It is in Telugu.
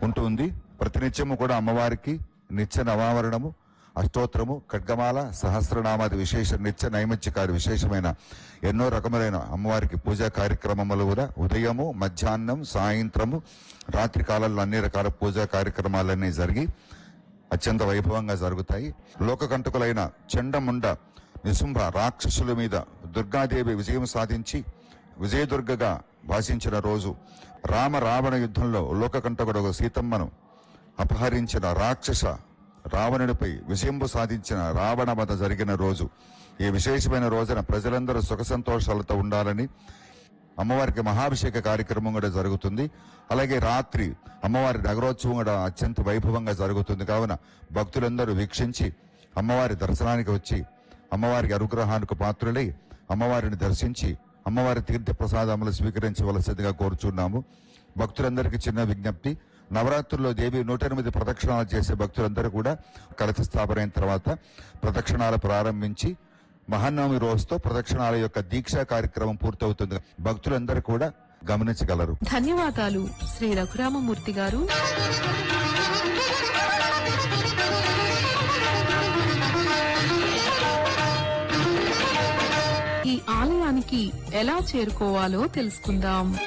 ఉంటుంది ప్రతినిత్యము కూడా అమ్మవారికి నిత్య నవావరణము అష్టోత్తరము ఖడ్గమాల సహస్రనామాది విశేష నిత్య నైమిత్యకారి విశేషమైన ఎన్నో రకములైన అమ్మవారికి పూజా కార్యక్రమములు కూడా ఉదయము మధ్యాహ్నం సాయంత్రము రాత్రి కాలంలో అన్ని రకాల పూజా కార్యక్రమాలన్నీ జరిగి అత్యంత వైభవంగా జరుగుతాయి లోకకంటకులైన చండముండ నిశుంభ రాక్షసుల మీద దుర్గాదేవి విజయం సాధించి విజయదుర్గగా భాషించిన రోజు రామ రావణ యుద్ధంలో లోకకంటకుడు సీతమ్మను అపహరించిన రాక్షస రావణుడిపై విజయంబు సాధించిన రావణ వధ జరిగిన రోజు ఈ విశేషమైన రోజున ప్రజలందరూ సుఖ సంతోషాలతో ఉండాలని అమ్మవారికి మహాభిషేక కార్యక్రమం కూడా జరుగుతుంది అలాగే రాత్రి అమ్మవారి నగరోత్సవం కూడా అత్యంత వైభవంగా జరుగుతుంది కావున భక్తులందరూ వీక్షించి అమ్మవారి దర్శనానికి వచ్చి అమ్మవారికి అనుగ్రహానికి పాత్రులై అమ్మవారిని దర్శించి అమ్మవారి తీర్థ ప్రసాదములు స్వీకరించవలసిందిగా కోరుచున్నాము భక్తులందరికీ చిన్న విజ్ఞప్తి నవరాత్రుల్లో దేవి నూట ఎనిమిది ప్రదక్షిణాలు చేసే భక్తులందరూ కూడా కలశ స్థాపన అయిన తర్వాత ప్రదక్షిణాలు ప్రారంభించి మహానవమి రోజుతో ప్రదక్షిణాల యొక్క దీక్షా కార్యక్రమం పూర్తవుతుంది భక్తులందరూ కూడా గమనించగలరు ధన్యవాదాలు శ్రీ రఘురామమూర్తి గారు ఈ ఆలయానికి ఎలా చేరుకోవాలో తెలుసుకుందాం